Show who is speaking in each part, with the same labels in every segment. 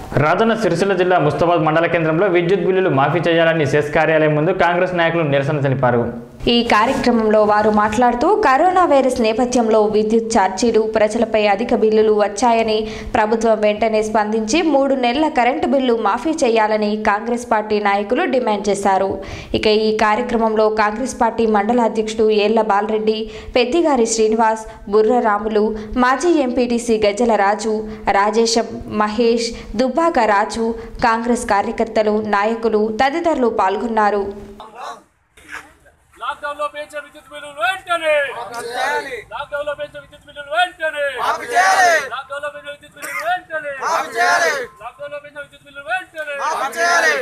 Speaker 1: రాజన్న సిరిసిల్ల జిల్లా ముస్తాబాద్ మండల కేంద్రంలో విద్యుత్ బిల్లులు మాఫీ చేయాలని సెస్ కార్యాలయం ముందు కాంగ్రెస్ నాయకులు నిరసన తెలిపారు
Speaker 2: ఈ కార్యక్రమంలో వారు మాట్లాడుతూ కరోనా వైరస్ నేపథ్యంలో విద్యుత్ ఛార్జీలు ప్రజలపై అధిక బిల్లులు వచ్చాయని ప్రభుత్వం వెంటనే స్పందించి మూడు నెలల కరెంటు బిల్లు మాఫీ చేయాలని కాంగ్రెస్ పార్టీ నాయకులు డిమాండ్ చేశారు ఇక ఈ కార్యక్రమంలో కాంగ్రెస్ పార్టీ మండల అధ్యక్షుడు ఏళ్ల బాలరెడ్డి పెద్దిగారి శ్రీనివాస్ బుర్ర రాములు మాజీ ఎంపీటీసీ గజ్జల రాజు రాజేశం మహేష్ దుబ్బాక రాజు కాంగ్రెస్ కార్యకర్తలు నాయకులు తదితరులు పాల్గొన్నారు
Speaker 3: లాక్డౌన్ లో పెంచే విద్యుత్ బిల్లులు వెంటనే లాక్డౌన్ లో పెంచే విద్యుత్ బిల్లులు వెంటనే లాక్డౌన్ లో పెంచే విద్యుత్ బిల్లులు వెంటనే లాక్డౌన్ లో పెంచే విద్యుత్ బిల్లులు వెంటనే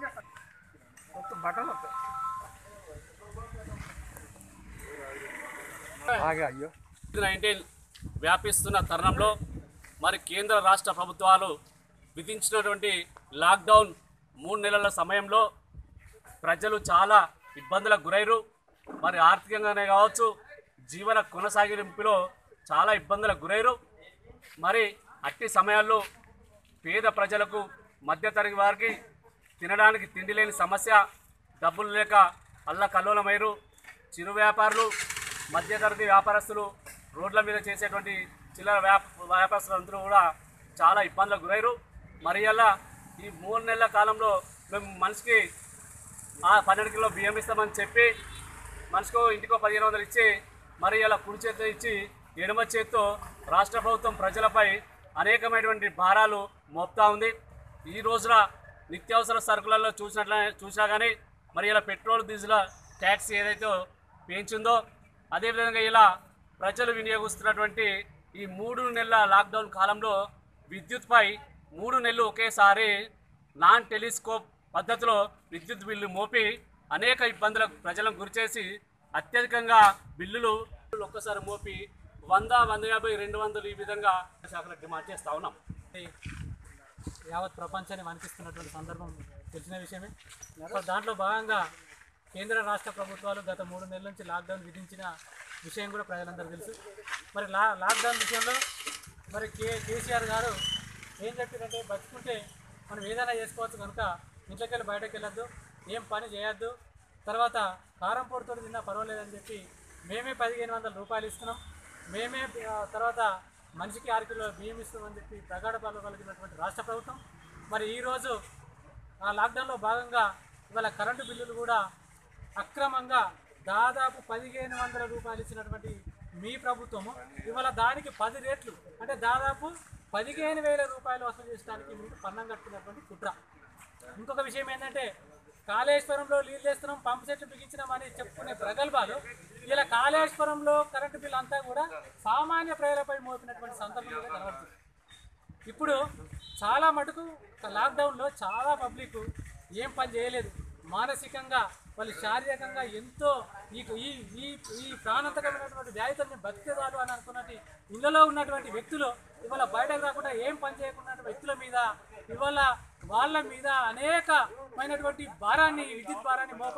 Speaker 3: నైన్టీన్ వ్యాపిస్తున్న తరుణంలో మరి కేంద్ర రాష్ట్ర ప్రభుత్వాలు విధించినటువంటి లాక్డౌన్ మూడు నెలల సమయంలో ప్రజలు చాలా ఇబ్బందులకు గురైరు మరి ఆర్థికంగానే కావచ్చు జీవన కొనసాగింపులో చాలా ఇబ్బందులకు గురైరు మరి అట్టి సమయాల్లో పేద ప్రజలకు మధ్యతరగతి వారికి తినడానికి తిండి లేని సమస్య డబ్బులు లేక అల్ల కల్లోలమైరు చిరు వ్యాపారులు మధ్యతరగతి వ్యాపారస్తులు రోడ్ల మీద చేసేటువంటి చిల్లర వ్యాప వ్యాపారస్తులందరూ కూడా చాలా ఇబ్బందులకు గురైరు మరి అలా ఈ మూడు నెలల కాలంలో మేము మనిషికి ఆ పన్నెండు కిలో బియ్యం ఇస్తామని చెప్పి మనిషికో ఇంటికో పదిహేను వందలు ఇచ్చి మరి ఇలా కుడి చేతితో ఇచ్చి ఎడమ చేత్తో రాష్ట్ర ప్రభుత్వం ప్రజలపై అనేకమైనటువంటి భారాలు మోపుతా ఉంది ఈ రోజున నిత్యావసర సరుకులలో చూసినట్ల చూసినా కానీ మరి ఇలా పెట్రోల్ డీజిల్ ట్యాక్స్ ఏదైతే పెంచిందో అదేవిధంగా ఇలా ప్రజలు వినియోగిస్తున్నటువంటి ఈ మూడు నెలల లాక్డౌన్ కాలంలో విద్యుత్పై మూడు నెలలు ఒకేసారి నాన్ టెలిస్కోప్ పద్ధతిలో విద్యుత్ బిల్లు మోపి అనేక ఇబ్బందులకు ప్రజలను గురిచేసి అత్యధికంగా బిల్లులు ఒక్కసారి మోపి వంద వంద యాభై రెండు వందలు ఈ విధంగా శాఖలకు డిమాండ్ చేస్తా ఉన్నాం
Speaker 4: యావత్ ప్రపంచాన్ని వణికిస్తున్నటువంటి సందర్భం తెలిసిన విషయమే సో దాంట్లో భాగంగా కేంద్ర రాష్ట్ర ప్రభుత్వాలు గత మూడు నెలల నుంచి లాక్డౌన్ విధించిన విషయం కూడా ప్రజలందరూ తెలుసు మరి లా లాక్డౌన్ విషయంలో మరి కే కేసీఆర్ గారు ఏం చెప్పారంటే బతుకుంటే మనం ఏదైనా చేసుకోవచ్చు కనుక ఇంట్లోకి వెళ్ళి బయటకు వెళ్ళొద్దు ఏం పని చేయొద్దు తర్వాత కారం పొడితో తిన్నా పర్వాలేదని చెప్పి మేమే పదిహేను వందల రూపాయలు ఇస్తున్నాం మేమే ఆ, తర్వాత మనిషికి ఆరు కిలో బియ్యం ఇస్తామని చెప్పి ప్రగాఢ పాలు కలిగినటువంటి రాష్ట్ర ప్రభుత్వం మరి ఈరోజు ఆ లాక్డౌన్లో భాగంగా ఇవాళ కరెంటు బిల్లులు కూడా అక్రమంగా దాదాపు పదిహేను వందల రూపాయలు ఇచ్చినటువంటి మీ ప్రభుత్వము ఇవాళ దానికి పది రేట్లు అంటే దాదాపు పదిహేను వేల రూపాయలు వసూలు చేయడానికి మీకు పన్నం కట్టుకున్నటువంటి కుట్ర ఇంకొక విషయం ఏంటంటే కాళేశ్వరంలో నీళ్ళు వేస్తున్నాం పంపు సెట్లు బిగించినామని చెప్పుకునే ప్రగల్భాలు ఇలా కాళేశ్వరంలో కరెంటు బిల్ అంతా కూడా సామాన్య ప్రజలపై మోపినటువంటి సందర్భంగా కనబడుతుంది ఇప్పుడు చాలా మటుకు లాక్డౌన్లో చాలా పబ్లిక్ ఏం పని చేయలేదు మానసికంగా వాళ్ళు శారీరకంగా ఎంతో ఈ ఈ ఈ ఈ ప్రాణాంతకమైనటువంటి వ్యాధితో బతికేదాలు అని అనుకున్నట్టు ఇళ్లలో ఉన్నటువంటి వ్యక్తులు ఇవాళ బయటకు రాకుండా ఏం పని చేయకుండా వ్యక్తుల మీద ఇవాళ వాళ్ళ మీద అనేకమైనటువంటి భారాన్ని విద్యుత్ భారాన్ని మోప